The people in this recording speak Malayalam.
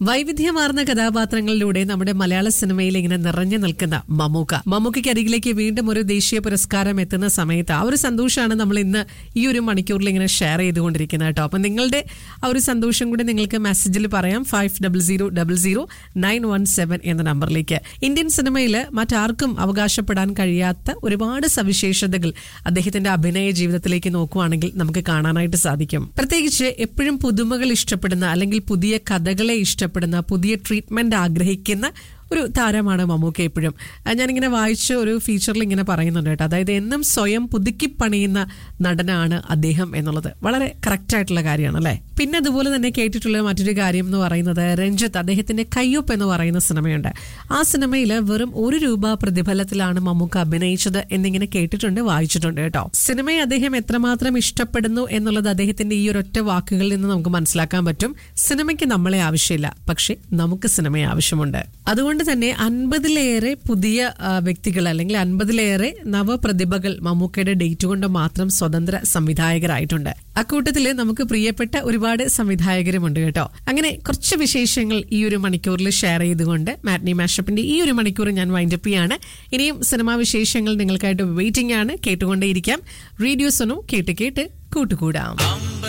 വൈവിധ്യമാർന്ന കഥാപാത്രങ്ങളിലൂടെ നമ്മുടെ മലയാള സിനിമയിൽ ഇങ്ങനെ നിറഞ്ഞു നിൽക്കുന്ന മമ്മൂക്ക മമ്മൂക്കയ്ക്ക് അരികിലേക്ക് വീണ്ടും ഒരു ദേശീയ പുരസ്കാരം എത്തുന്ന സമയത്ത് ആ ഒരു സന്തോഷമാണ് നമ്മൾ ഇന്ന് ഈ ഒരു മണിക്കൂറിൽ ഇങ്ങനെ ഷെയർ ചെയ്തുകൊണ്ടിരിക്കുന്നത് കേട്ടോ അപ്പൊ നിങ്ങളുടെ ആ ഒരു സന്തോഷം കൂടി നിങ്ങൾക്ക് മെസ്സേജിൽ പറയാം five double zero double zero nine one seven എന്ന നമ്പറിലേക്ക് ഇന്ത്യൻ സിനിമയിൽ മറ്റാർക്കും അവകാശപ്പെടാൻ കഴിയാത്ത ഒരുപാട് സവിശേഷതകൾ അദ്ദേഹത്തിന്റെ അഭിനയ ജീവിതത്തിലേക്ക് നോക്കുവാണെങ്കിൽ നമുക്ക് കാണാനായിട്ട് സാധിക്കും പ്രത്യേകിച്ച് എപ്പോഴും പുതുമകൾ ഇഷ്ടപ്പെടുന്ന അല്ലെങ്കിൽ പുതിയ കഥകളെ ഇഷ്ടപ്പെടുന്ന പുതിയ ട്രീറ്റ്മെന്റ് ആഗ്രഹിക്കുന്ന ഒരു താരമാണ് മമ്മൂക്ക എപ്പോഴും ആ, ഞാനിങ്ങനെ വായിച്ച ഒരു ഫീച്ചറിൽ ഇങ്ങനെ പറയുന്നുണ്ട് കേട്ടോ അതായത് എന്നും സ്വയം പുതുക്കി പണിയുന്ന നടനാണ് അദ്ദേഹം എന്നുള്ളത് വളരെ കറക്റ്റ് ആയിട്ടുള്ള കാര്യമാണ് അല്ലേ പിന്നെ അതുപോലെ തന്നെ കേട്ടിട്ടുള്ള മറ്റൊരു കാര്യം എന്ന് പറയുന്നത് രഞ്ജിത്ത് അദ്ദേഹത്തിന്റെ കയ്യൊപ്പ് എന്ന് പറയുന്ന സിനിമയുണ്ട് ആ സിനിമയിൽ വെറും ഒരു രൂപ പ്രതിഫലത്തിലാണ് മമ്മൂക്ക അഭിനയിച്ചത് എന്നിങ്ങനെ കേട്ടിട്ടുണ്ട് വായിച്ചിട്ടുണ്ട് കേട്ടോ സിനിമയെ അദ്ദേഹം എത്രമാത്രം ഇഷ്ടപ്പെടുന്നു എന്നുള്ളത് അദ്ദേഹത്തിന്റെ ഈ ഒരൊറ്റ വാക്കുകളിൽ നിന്ന് നമുക്ക് മനസ്സിലാക്കാൻ പറ്റും സിനിമയ്ക്ക് നമ്മളെ ആവശ്യമില്ല പക്ഷെ നമുക്ക് സിനിമയെ ആവശ്യമുണ്ട് അതുകൊണ്ട് തന്നെ അൻപതിലേറെ പുതിയ ആ, വ്യക്തികൾ അല്ലെങ്കിൽ അൻപതിലേറെ നവപ്രതിഭകൾ മമ്മൂക്കയുടെ ഡേറ്റ് കൊണ്ട് മാത്രം സ്വതന്ത്ര സംവിധായകരായിട്ടുണ്ട് അക്കൂട്ടത്തില് നമുക്ക് പ്രിയപ്പെട്ട ഒരുപാട് സംവിധായകരുമുണ്ട് കേട്ടോ അങ്ങനെ കുറച്ച് വിശേഷങ്ങൾ ഈ ഒരു മണിക്കൂറിൽ ഷെയർ ചെയ്തുകൊണ്ട് മാറ്റ്നി മാഷപ്പിന്റെ ഈ ഒരു മണിക്കൂർ ഞാൻ വൈൻഡപ്പ് ചെയ്യാണ് ഇനിയും സിനിമാ വിശേഷങ്ങൾ നിങ്ങൾക്കായിട്ട് വെയിറ്റിംഗ് ആണ് കേട്ടുകൊണ്ടേയിരിക്കാം റേഡിയോ സൊനു കേട്ട് കേട്ട് കൂട്ടുകൂടാം